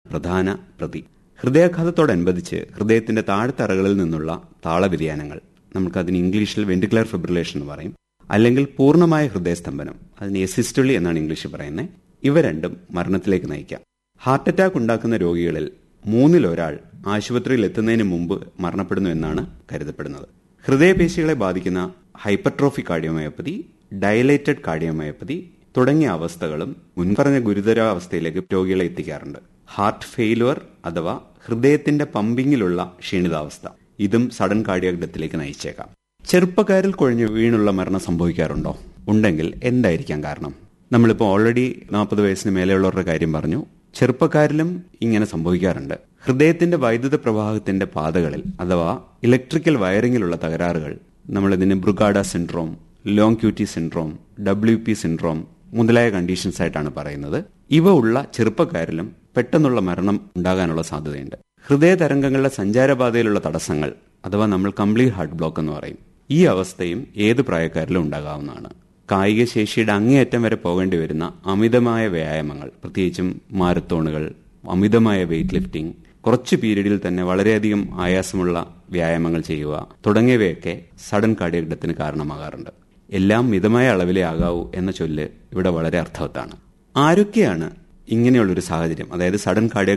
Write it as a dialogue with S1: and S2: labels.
S1: പ്രധാന പ്രതി ഹൃദയാഘാതത്തോടനുബന്ധിച്ച് ഹൃദയത്തിന്റെ താഴ്ത്തറകളിൽ നിന്നുള്ള താളവ്യതിയാനങ്ങൾ നമുക്കതിന് ഇംഗ്ലീഷിൽ വെന്റിക്കുലർ ഫിബ്രിലേഷൻ എന്ന് പറയും അല്ലെങ്കിൽ പൂർണ്ണമായ ഹൃദയസ്തംഭനം അതിന് എസിസ്റ്റൊളി എന്നാണ് ഇംഗ്ലീഷിൽ പറയുന്നത് ഇവ രണ്ടും മരണത്തിലേക്ക് നയിക്കാം ഹാർട്ട് അറ്റാക്ക് ഉണ്ടാക്കുന്ന രോഗികളിൽ മൂന്നിലൊരാൾ ആശുപത്രിയിൽ എത്തുന്നതിന് മുമ്പ് മരണപ്പെടുന്നു എന്നാണ് കരുതപ്പെടുന്നത് ഹൃദയപേശികളെ ബാധിക്കുന്ന ഹൈപ്പർട്രോഫി കാർഡിയോമയോപ്പതി ഡയലേറ്റഡ് കാർഡിയോമയോപ്പതി തുടങ്ങിയ അവസ്ഥകളും മുൻപറഞ്ഞ ഗുരുതരാവസ്ഥയിലേക്ക് രോഗികളെ എത്തിക്കാറുണ്ട് ഹാർട്ട് ഫെയിലുവർ അഥവാ ഹൃദയത്തിന്റെ പമ്പിങ്ങിലുള്ള ക്ഷീണിതാവസ്ഥ ഇതും സഡൻ കാർഡിയാക് ഡെത്തിലേക്ക് നയിച്ചേക്കാം ചെറുപ്പക്കാരിൽ കൊഴിഞ്ഞു വീണുള്ള മരണം സംഭവിക്കാറുണ്ടോ ഉണ്ടെങ്കിൽ എന്തായിരിക്കാം കാരണം നമ്മളിപ്പോൾ ഓൾറെഡി നാൽപ്പത് വയസ്സിന് മേലെയുള്ളവരുടെ കാര്യം പറഞ്ഞു ചെറുപ്പക്കാരിലും ഇങ്ങനെ സംഭവിക്കാറുണ്ട് ഹൃദയത്തിന്റെ വൈദ്യുത പ്രവാഹത്തിന്റെ പാതകളിൽ അഥവാ ഇലക്ട്രിക്കൽ വയറിങ്ങിലുള്ള തകരാറുകൾ നമ്മളിതിന് Brugada syndrome long QT syndrome W P syndrome മുതലായ കണ്ടീഷൻസ് ആയിട്ടാണ് പറയുന്നത് ഇവ ഉള്ള ചെറുപ്പക്കാരിലും പെട്ടെന്നുള്ള മരണം ഉണ്ടാകാനുള്ള സാധ്യതയുണ്ട് ഹൃദയ തരംഗങ്ങളുടെ സഞ്ചാരപാതയിലുള്ള തടസ്സങ്ങൾ അഥവാ നമ്മൾ കംപ്ലീറ്റ് ഹാർട്ട് ബ്ലോക്ക് എന്ന് പറയും ഈ അവസ്ഥയും ഏത് പ്രായക്കാരിലും ഉണ്ടാകാവുന്നതാണ് കായിക ശേഷിയുടെ അങ്ങേയറ്റം വരെ പോകേണ്ടി വരുന്ന അമിതമായ വ്യായാമങ്ങൾ പ്രത്യേകിച്ചും മാരത്തോണുകൾ അമിതമായ വെയിറ്റ് ലിഫ്റ്റിംഗ് കുറച്ച് പീരീഡിൽ തന്നെ വളരെയധികം ആയാസമുള്ള വ്യായാമങ്ങൾ ചെയ്യുക തുടങ്ങിയവയൊക്കെ സഡൻ കാർഡിയകടത്തിന് കാരണമാകാറുണ്ട് എല്ലാം മിതമായ അളവിലേ ആകാവൂ എന്ന ചൊല്ല് ഇവിടെ വളരെ അർത്ഥവത്താണ് ആരൊക്കെയാണ് ഇങ്ങനെയുള്ളൊരു സാഹചര്യം അതായത് സഡൻ കാർഡിയക്